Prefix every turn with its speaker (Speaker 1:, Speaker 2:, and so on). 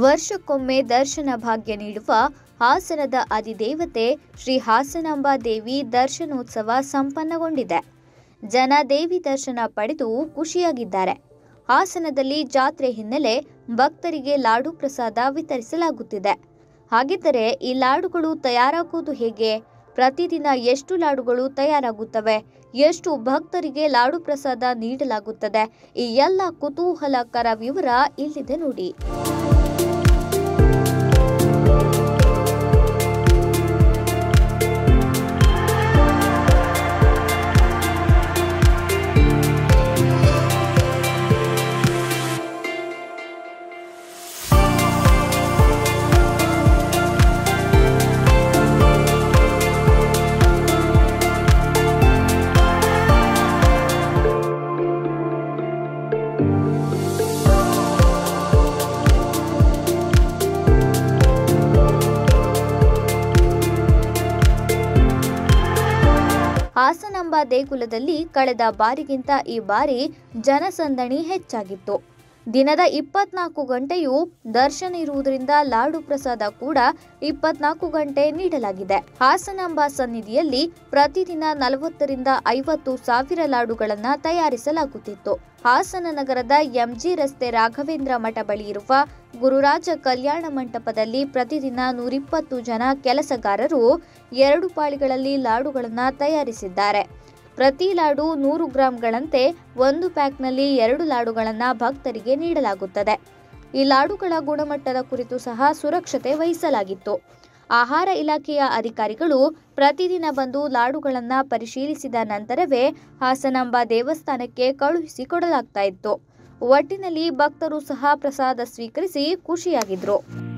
Speaker 1: ವರ್ಷಕ್ಕೊಮ್ಮೆ ದರ್ಶನ ಭಾಗ್ಯ ನೀಡುವ ಹಾಸನದ ಅಧಿದೇವತೆ ಶ್ರೀ ಹಾಸನಾಂಬ ದೇವಿ ದರ್ಶನೋತ್ಸವ ಸಂಪನ್ನಗೊಂಡಿದೆ ಜನ ದೇವಿ ದರ್ಶನ ಪಡೆದು ಖುಷಿಯಾಗಿದ್ದಾರೆ ಹಾಸನದಲ್ಲಿ ಜಾತ್ರೆ ಹಿನ್ನೆಲೆ ಭಕ್ತರಿಗೆ ಲಾಡು ಪ್ರಸಾದ ವಿತರಿಸಲಾಗುತ್ತಿದೆ ಹಾಗಿದ್ದರೆ ಈ ಲಾಡುಗಳು ತಯಾರಾಗುವುದು ಹೇಗೆ ಪ್ರತಿದಿನ ಎಷ್ಟು ಲಾಡುಗಳು ತಯಾರಾಗುತ್ತವೆ ಎಷ್ಟು ಭಕ್ತರಿಗೆ ಲಾಡು ಪ್ರಸಾದ ನೀಡಲಾಗುತ್ತದೆ ಈ ಎಲ್ಲ ಕುತೂಹಲಕರ ವಿವರ ಇಲ್ಲಿದೆ ನೋಡಿ ಹಾಸನಾಂಬ ದೇಗುಲದಲ್ಲಿ ಕಳೆದ ಬಾರಿಗಿಂತ ಈ ಬಾರಿ ಜನಸಂದಣಿ ಹೆಚ್ಚಾಗಿತ್ತು ದಿನದ ಇಪ್ಪತ್ನಾಲ್ಕು ಗಂಟೆಯೂ ದರ್ಶನ ಇರುವುದರಿಂದ ಲಾಡು ಪ್ರಸಾದ ಕೂಡ ಇಪ್ಪತ್ನಾಲ್ಕು ಗಂಟೆ ನೀಡಲಾಗಿದೆ ಹಾಸನಾಂಬ ಸನ್ನಿಧಿಯಲ್ಲಿ ಪ್ರತಿದಿನ ನಲವತ್ತರಿಂದ ಐವತ್ತು ಸಾವಿರ ಲಾಡುಗಳನ್ನು ತಯಾರಿಸಲಾಗುತ್ತಿತ್ತು ಹಾಸನ ನಗರದ ಎಂಜಿ ರಸ್ತೆ ರಾಘವೇಂದ್ರ ಮಠ ಬಳಿ ಇರುವ ಗುರುರಾಜ ಕಲ್ಯಾಣ ಮಂಟಪದಲ್ಲಿ ಪ್ರತಿದಿನ ನೂರಿಪ್ಪತ್ತು ಜನ ಕೆಲಸಗಾರರು ಎರಡು ಪಾಳಿಗಳಲ್ಲಿ ಲಾಡುಗಳನ್ನು ತಯಾರಿಸಿದ್ದಾರೆ ಪ್ರತಿ ಲಾಡು ನೂರು ಗ್ರಾಂಗಳಂತೆ ಒಂದು ಪ್ಯಾಕ್ನಲ್ಲಿ ಎರಡು ಲಾಡುಗಳನ್ನು ಭಕ್ತರಿಗೆ ನೀಡಲಾಗುತ್ತದೆ ಈ ಲಾಡುಗಳ ಗುಣಮಟ್ಟದ ಕುರಿತು ಸಹ ಸುರಕ್ಷತೆ ವಹಿಸಲಾಗಿತ್ತು ಆಹಾರ ಇಲಾಖೆಯ ಅಧಿಕಾರಿಗಳು ಪ್ರತಿದಿನ ಬಂದು ಲಾಡುಗಳನ್ನು ಪರಿಶೀಲಿಸಿದ ನಂತರವೇ ಹಾಸನಾಂಬ ದೇವಸ್ಥಾನಕ್ಕೆ ಕಳುಹಿಸಿ ಕೊಡಲಾಗ್ತಾ ಇತ್ತು ಒಟ್ಟಿನಲ್ಲಿ ಭಕ್ತರು ಸಹ ಪ್ರಸಾದ ಸ್ವೀಕರಿಸಿ ಖುಷಿಯಾಗಿದ್ರು